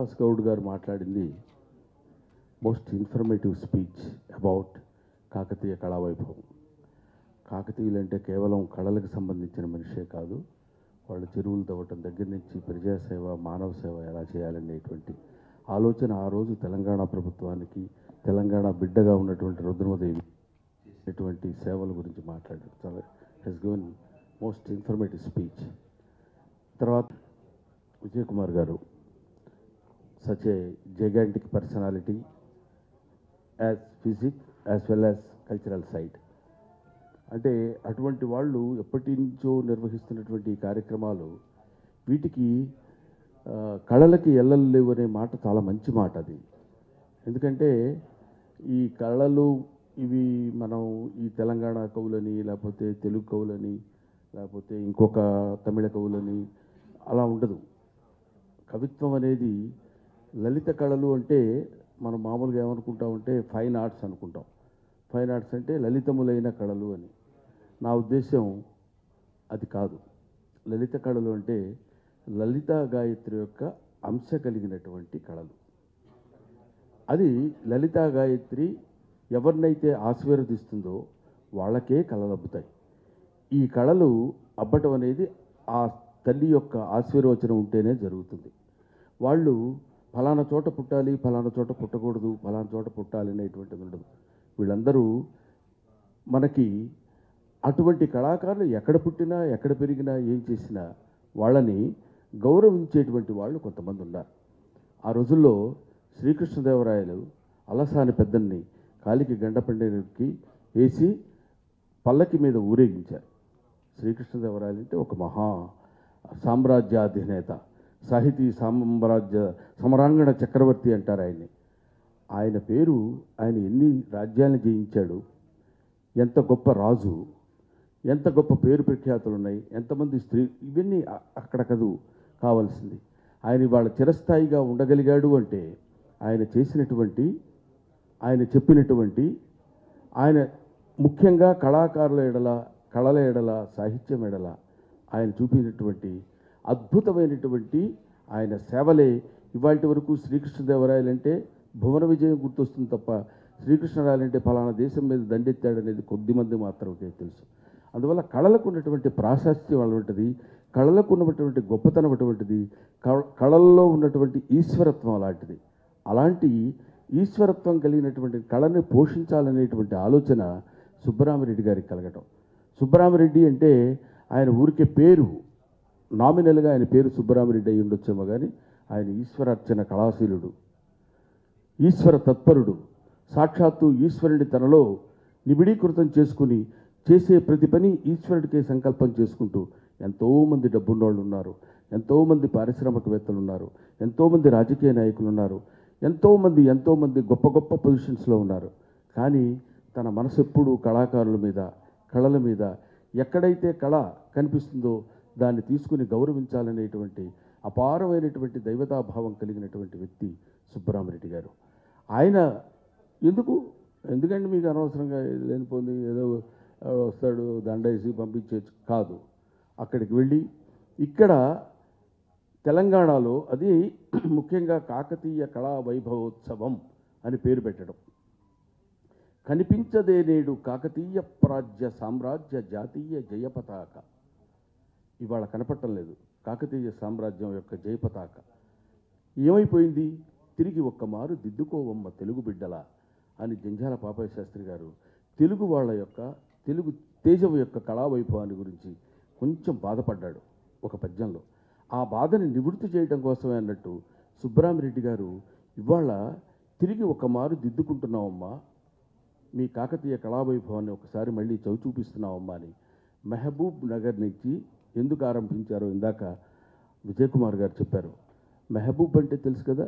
శ్రీనివాస్ గౌడ్ గారు మాట్లాడింది most informative speech about Kakatiya కళావైభవం కాకతీయులు అంటే కేవలం కళలకు సంబంధించిన మనిషే కాదు వాళ్ళు చెరువులు తవ్వటం దగ్గర నుంచి ప్రజాసేవ మానవ సేవ ఎలా చేయాలనేటువంటి ఆలోచన ఆ రోజు తెలంగాణ ప్రభుత్వానికి తెలంగాణ బిడ్డగా ఉన్నటువంటి రుద్రమదేవి చేసినటువంటి సేవల గురించి మాట్లాడారు చాలా he's given most informative speech తర్వాత విజయ్ కుమార్ గారు such a gigantic personality as physique as well as cultural side అంటే అటువంటి వాళ్ళు ఎప్పటి నుంచో నిర్వహిస్తున్నటువంటి ఈ కార్యక్రమాలు వీటికి ఆ, కళలకి ఎల్లలు లేవు అనే మాట చాలా మంచి మాట అది ఎందుకంటే ఈ కళలు ఇవి మనం ఈ తెలంగాణ కవులని లేకపోతే తెలుగు కవులని లేకపోతే ఇంకొక తమిళ కవులని అలా ఉండదు కవిత్వం అనేది లలిత కళలు అంటే మనం మామూలుగా ఏమనుకుంటామంటే ఫైన్ ఆర్ట్స్ అనుకుంటాం ఫైన్ ఆర్ట్స్ అంటే లలితములైన కళలు అని నా ఉద్దేశం అది కాదు లలిత కళలు అంటే లలిత గాయత్రి యొక్క అంశ కలిగినటువంటి కళలు అది లలిత గాయత్రి ఎవరినైతే ఆశీర్వదిస్తుందో వాళ్ళకే కళలు అబ్బుతాయి ఈ కళలు అబ్బటం అనేది ఆ తల్లి యొక్క ఆశీర్వచనం ఉంటేనే జరుగుతుంది వాళ్ళు ఫలానా చోట పుట్టాలి ఫలానా చోట పుట్టకూడదు ఫలానా చోట పుట్టాలి అనేటువంటిది ఉండదు వీళ్ళందరూ మనకి అటువంటి కళాకారులు ఎక్కడ పుట్టినా ఎక్కడ పెరిగినా ఏం చేసినా వాళ్ళని గౌరవించేటువంటి వాళ్ళు కొంతమంది ఉన్నారు ఆ రోజుల్లో శ్రీకృష్ణదేవరాయలు అలసాని పెద్దన్ని కాలికి గండపండికి వేసి పల్లకి మీద ఊరేగించారు శ్రీకృష్ణదేవరాయలు అంటే ఒక మహా సామ్రాజ్యాధినేత సాహితీ సామ్రాజ్య సమరాంగణ చక్రవర్తి అంటారు ఆయన్ని ఆయన పేరు ఆయన ఎన్ని రాజ్యాలను జయించాడు ఎంత గొప్ప రాజు ఎంత గొప్ప పేరు ప్రఖ్యాతులు ఉన్నాయి ఎంతమంది స్త్రీ ఇవన్నీ అ- అక్కడ కదు కావాల్సింది ఆయన వాళ్ళ చిరస్థాయిగా ఉండగలిగాడు అంటే ఆయన చేసినటువంటి ఆయన చెప్పినటువంటి ఆయన ముఖ్యంగా కళాకారుల ఎడల కళల ఎడల సాహిత్యం ఎడల ఆయన చూపినటువంటి అద్భుతమైనటువంటి ఆయన సేవలే ఇవాటి వరకు శ్రీకృష్ణదేవరాయలు అంటే భువన విజయం గుర్తొస్తుంది తప్ప శ్రీకృష్ణరాయలు అంటే ఫలానా దేశం మీద దండెత్తాడనేది కొద్దిమంది మాత్రమే తెలుసు అందువల్ల కళలకు ఉన్నటువంటి ప్రాశస్త్యం అటువంటిది కళలకు ఉన్నటువంటి గొప్పతనం అటువంటిది క- కళల్లో ఉన్నటువంటి ఈశ్వరత్వం అలాంటిది అలాంటి ఈశ్వరత్వం కలిగినటువంటి కళని పోషించాలనేటువంటి ఆలోచన సుబ్బరామిరెడ్డి గారికి కలగటం సుబ్బరామిరెడ్డి అంటే ఆయన ఊరికే పేరు నామినల్గా ఆయన పేరు సుబ్బరామిరెడ్డి అయి ఉండొచ్చేమో కానీ ఆయన ఈశ్వరార్చన కళాశీలుడు ఈశ్వర తత్పరుడు సాక్షాత్తు ఈశ్వరుని తనలో నిబిడీకృతం చేసుకుని చేసే ప్రతి పని ఈశ్వరుడికే సంకల్పం చేసుకుంటూ ఎంతోమంది డబ్బున్నోళ్ళు ఉన్నారు ఎంతోమంది పారిశ్రామికవేత్తలు ఉన్నారు ఎంతోమంది రాజకీయ నాయకులు ఉన్నారు ఎంతోమంది ఎంతోమంది గొప్ప గొప్ప పొజిషన్స్లో ఉన్నారు కానీ తన మనసు ఎప్పుడూ కళాకారుల మీద కళల మీద ఎక్కడైతే కళ కనిపిస్తుందో దాన్ని తీసుకుని గౌరవించాలనేటువంటి అపారమైనటువంటి దైవతాభావం కలిగినటువంటి వ్యక్తి సుబ్బరామరెడ్డి గారు ఆయన ఎందుకు ఎందుకంటే మీకు అనవసరంగా లేనిపోయింది ఏదో ఆ, వస్తాడు దండేసి పంపించవచ్చు కాదు అక్కడికి వెళ్ళి ఇక్కడ తెలంగాణలో అది ముఖ్యంగా కాకతీయ కళా వైభవోత్సవం అని పేరు పెట్టడం కనిపించదే నేడు కాకతీయ ప్రాజ్య సామ్రాజ్య జాతీయ జయ పతాక ఇవాళ కనపడటం లేదు కాకతీయ సామ్రాజ్యం యొక్క జయ పతాక ఏమైపోయింది తిరిగి ఒక్క మారు దిద్దుకోవమ్మ తెలుగు బిడ్డల అని జంజాల పాపయ్య శాస్త్రి గారు తెలుగు వాళ్ళ యొక్క తెలుగు తేజం యొక్క కళావైభవాన్ని గురించి కొంచెం బాధపడ్డాడు ఒక పద్యంలో ఆ బాధని నివృత్తి చేయడం కోసమే అన్నట్టు సుబ్బరామిరెడ్డి గారు ఇవాళ తిరిగి ఒక మారు దిద్దుకుంటున్నామమ్మా మీ కాకతీయ కళావైభవాన్ని ఒకసారి మళ్ళీ చవి చూపిస్తున్నామమ్మా అని మెహబూబ్ నగర్ నుంచి ఎందుకు ఆరంభించారో ఇందాక విజయ్ కుమార్ గారు చెప్పారు మెహబూబ్ అంటే తెలుసు కదా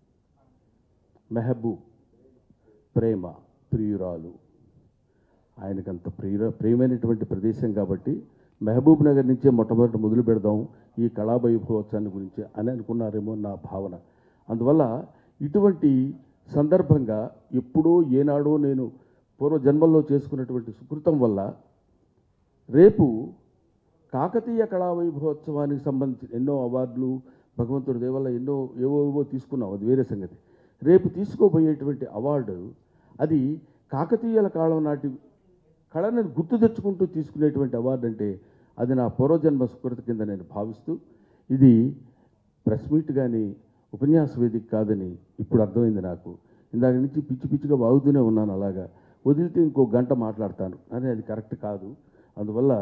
మెహబూబ్ ప్రేమ ప్రియురాలు ఆయనకంత ప్రియ ప్రియమైనటువంటి ప్రదేశం కాబట్టి మహబూబ్ నగర్ నుంచే మొట్టమొదటి మొదలు పెడదాం ఈ కళావైభవోత్సవాన్ని గురించి అని అనుకున్నారేమో నా భావన అందువల్ల ఇటువంటి సందర్భంగా ఎప్పుడో ఏనాడో నేను పూర్వ జన్మల్లో చేసుకున్నటువంటి సుకృతం వల్ల రేపు కాకతీయ కళావైభవోత్సవానికి సంబంధించి ఎన్నో అవార్డులు భగవంతుడి దేవల్ల ఎన్నో ఏవో ఏవో తీసుకున్నాం అది వేరే సంగతి రేపు తీసుకోబోయేటువంటి అవార్డు అది కాకతీయుల కాలం నాటి కళను గుర్తు తెచ్చుకుంటూ తీసుకునేటువంటి అవార్డు అంటే అది నా పూర్వజన్మ సుకృతి కింద నేను భావిస్తూ ఇది ప్రెస్ మీట్ కానీ ఉపన్యాస వేదిక కాదని ఇప్పుడు అర్థమైంది నాకు ఇందాక నుంచి పిచ్చి పిచ్చిగా వాగుతూనే ఉన్నాను అలాగా వదిలితే ఇంకో గంట మాట్లాడతాను అని అది కరెక్ట్ కాదు అందువల్ల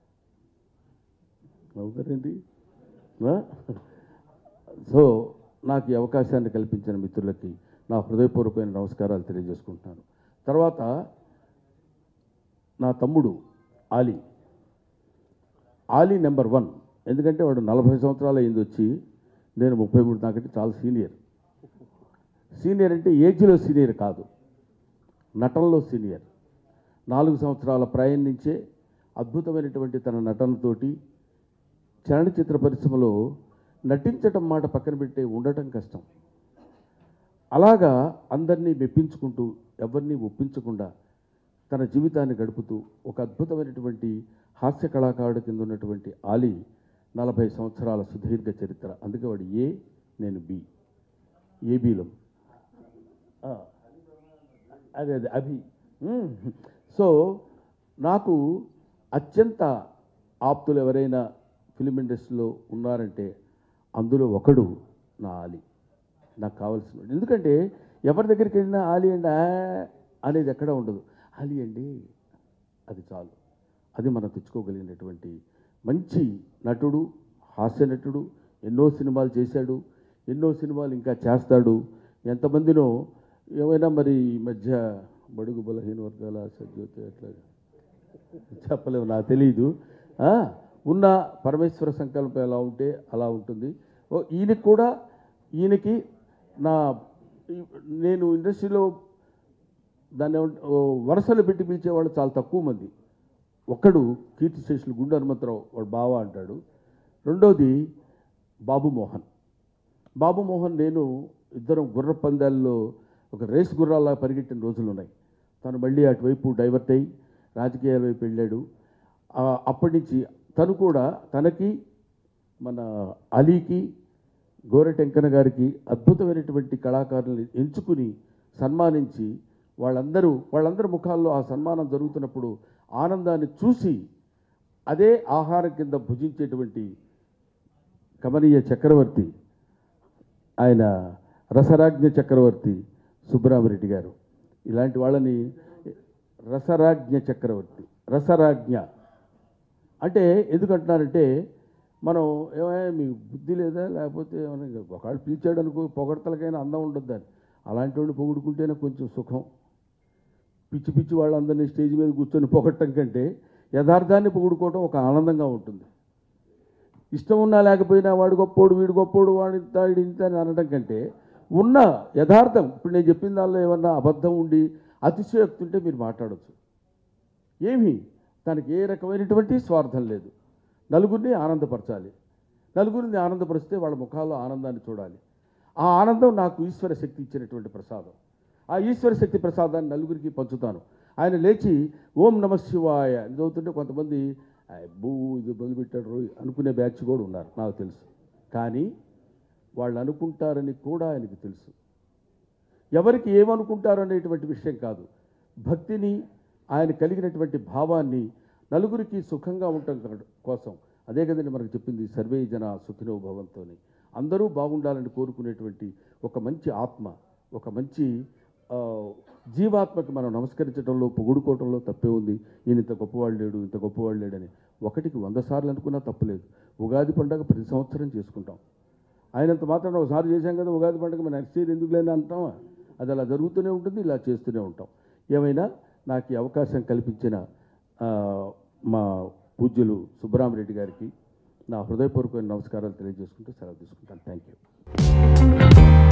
అవుతారేంటి ఆ? సో నాకు ఈ అవకాశాన్ని కల్పించిన మిత్రులకి నా హృదయపూర్వకమైన నమస్కారాలు తెలియజేసుకుంటున్నాను తర్వాత నా తమ్ముడు ఆలీ ఆలీ నెంబర్ వన్ ఎందుకంటే వాడు నలభై సంవత్సరాలు అయింది వచ్చి నేను ముప్పై మూడు నాకంటే చాలా సీనియర్ సీనియర్ అంటే ఏజ్లో సీనియర్ కాదు నటనలో సీనియర్ నాలుగు సంవత్సరాల ప్రాయం నుంచే అద్భుతమైనటువంటి తన నటనతోటి చలనచిత్ర పరిశ్రమలో నటించటం మాట పక్కన పెట్టి ఉండటం కష్టం అలాగా అందరినీ మెప్పించుకుంటూ ఎవరిని ఒప్పించకుండా తన జీవితాన్ని గడుపుతూ ఒక అద్భుతమైనటువంటి హాస్య కళాకారుడు కింద ఉన్నటువంటి ఆలీ నలభై సంవత్సరాల సుదీర్ఘ చరిత్ర అందుకే వాడు ఏ నేను బి ఏబీలో అదే అదే అభి మ్మ్. సో నాకు అత్యంత ఆప్తులు ఎవరైనా ఫిలిం ఇండస్ట్రీలో ఉన్నారంటే అందులో ఒకడు నా ఆలి నాకు కావాల్సిన ఎందుకంటే ఎవరి దగ్గరికి వెళ్ళినా ఆలి అండి ఆ అనేది ఎక్కడ ఉండదు ఆలి అండి అది చాలు అది మనం తెచ్చుకోగలిగినటువంటి మంచి నటుడు హాస్య నటుడు ఎన్నో సినిమాలు చేశాడు ఎన్నో సినిమాలు ఇంకా చేస్తాడు ఎంతమందినో ఏమైనా మరి ఈ మధ్య బడుగు బలహీన వర్గాల సజ్జోతి అట్లా చెప్పలేము నాకు తెలియదు ఆ, ఉన్న పరమేశ్వర సంకల్పం ఎలా ఉంటే అలా ఉంటుంది ఓ ఈయనకి కూడా ఈయనకి నా ఈ- నేను ఇండస్ట్రీలో దాన్ని ఏమంట- ఓ వరుసలు పెట్టి పిలిచేవాళ్ళు చాలా తక్కువ మంది ఒక్కడు కీర్తి శేషులు గుండె హనుమంతరావు వాడు బావ అంటాడు రెండోది బాబు మోహన్ బాబు మోహన్ నేను ఇద్దరం గుర్ర పందాల్లో ఒక రేస్ గుర్రాల్లా పరిగెట్టిన రోజులు ఉన్నాయి తను మళ్ళీ అటువైపు డైవర్ట్ అయ్యి రాజకీయాల వైపు వెళ్ళాడు ఆ, అప్పటి నుంచి తను కూడా తనకి మన అలీకి గోరెటెంకన గారికి అద్భుతమైనటువంటి కళాకారులను ఎంచుకుని సన్మానించి వాళ్ళందరూ వాళ్ళందరి ముఖాల్లో ఆ సన్మానం జరుగుతున్నప్పుడు ఆనందాన్ని చూసి అదే ఆహారం కింద భుజించేటువంటి కమనీయ చక్రవర్తి ఆయన రసరాజ్ఞ చక్రవర్తి సుబ్బరామరెడ్డి గారు ఇలాంటి వాళ్ళని రసరాజ్ఞ చక్రవర్తి రసరాజ్ఞ అంటే ఎందుకంటున్నారంటే మనం ఏమైనా మీ బుద్ధి లేదా లేకపోతే ఏమైనా ఇంకా ఒకళ్ళు పిలిచాడు అనుకో పొగడతలకైనా అందం ఉండొద్దని అలాంటి వాడిని పొగుడుకుంటేనే కొంచెం సుఖం పిచ్చి పిచ్చి వాళ్ళందరినీ స్టేజ్ మీద కూర్చొని పొగట్టం కంటే యథార్థాన్ని పొగుడుకోవడం ఒక ఆనందంగా ఉంటుంది ఇష్టం ఉన్నా లేకపోయినా వాడు గొప్పోడు వీడు గొప్పోడు వాడి ఇంత వీడి ఇంత అని అనడం కంటే ఉన్న యథార్థం ఇప్పుడు నేను చెప్పిన దానిలో ఏమన్నా అబద్ధం ఉండి అతిశయోక్తి ఉంటే మీరు మాట్లాడచ్చు ఏమీ దానికి ఏ రకమైనటువంటి స్వార్థం లేదు నలుగురిని ఆనందపరచాలి నలుగురిని ఆనందపరిస్తే వాళ్ళ ముఖాల్లో ఆనందాన్ని చూడాలి ఆ ఆనందం నాకు ఈశ్వర శక్తి ఇచ్చినటువంటి ప్రసాదం ఆ ఈశ్వర శక్తి ప్రసాదాన్ని నలుగురికి పంచుతాను ఆయన లేచి ఓం నమ శివాయ అని చదువుతుంటే కొంతమంది బూ ఇది మొదలుపెట్టాడు రోయ్ అనుకునే బ్యాచ్ కూడా ఉన్నారు నాకు తెలుసు కానీ వాళ్ళు అనుకుంటారని కూడా ఆయనకు తెలుసు ఎవరికి ఏమనుకుంటారు అనేటువంటి విషయం కాదు భక్తిని ఆయన కలిగినటువంటి భావాన్ని నలుగురికి సుఖంగా ఉండటం కా- కోసం అదే కదండి మనకు చెప్పింది సర్వే జన సుఖినో భవంతోని అందరూ బాగుండాలని కోరుకునేటువంటి ఒక మంచి ఆత్మ ఒక మంచి ఆ, జీవాత్మకి మనం నమస్కరించడంలో పొగుడుకోవడంలో తప్పే ఉంది ఈయన ఇంత గొప్పవాడు లేడు ఇంత గొప్పవాడు లేడని ఒకటికి వంద సార్లు అనుకున్నా తప్పులేదు ఉగాది పండగ ప్రతి సంవత్సరం చేసుకుంటాం ఆయనంత మాత్రం ఒకసారి చేశాం కదా ఉగాది పండుగ మన నెక్స్ట్ ఇయర్ ఎందుకు లేని అంటామా అది అలా జరుగుతూనే ఉంటుంది ఇలా చేస్తూనే ఉంటాం ఏమైనా నాకు ఈ అవకాశం కల్పించిన ఆ, మా పూజ్యులు సుబ్బరామరెడ్డి గారికి నా హృదయపూర్వకమైన నమస్కారాలు తెలియజేసుకుంటూ సెలవు తీసుకుంటాను థ్యాంక్ యూ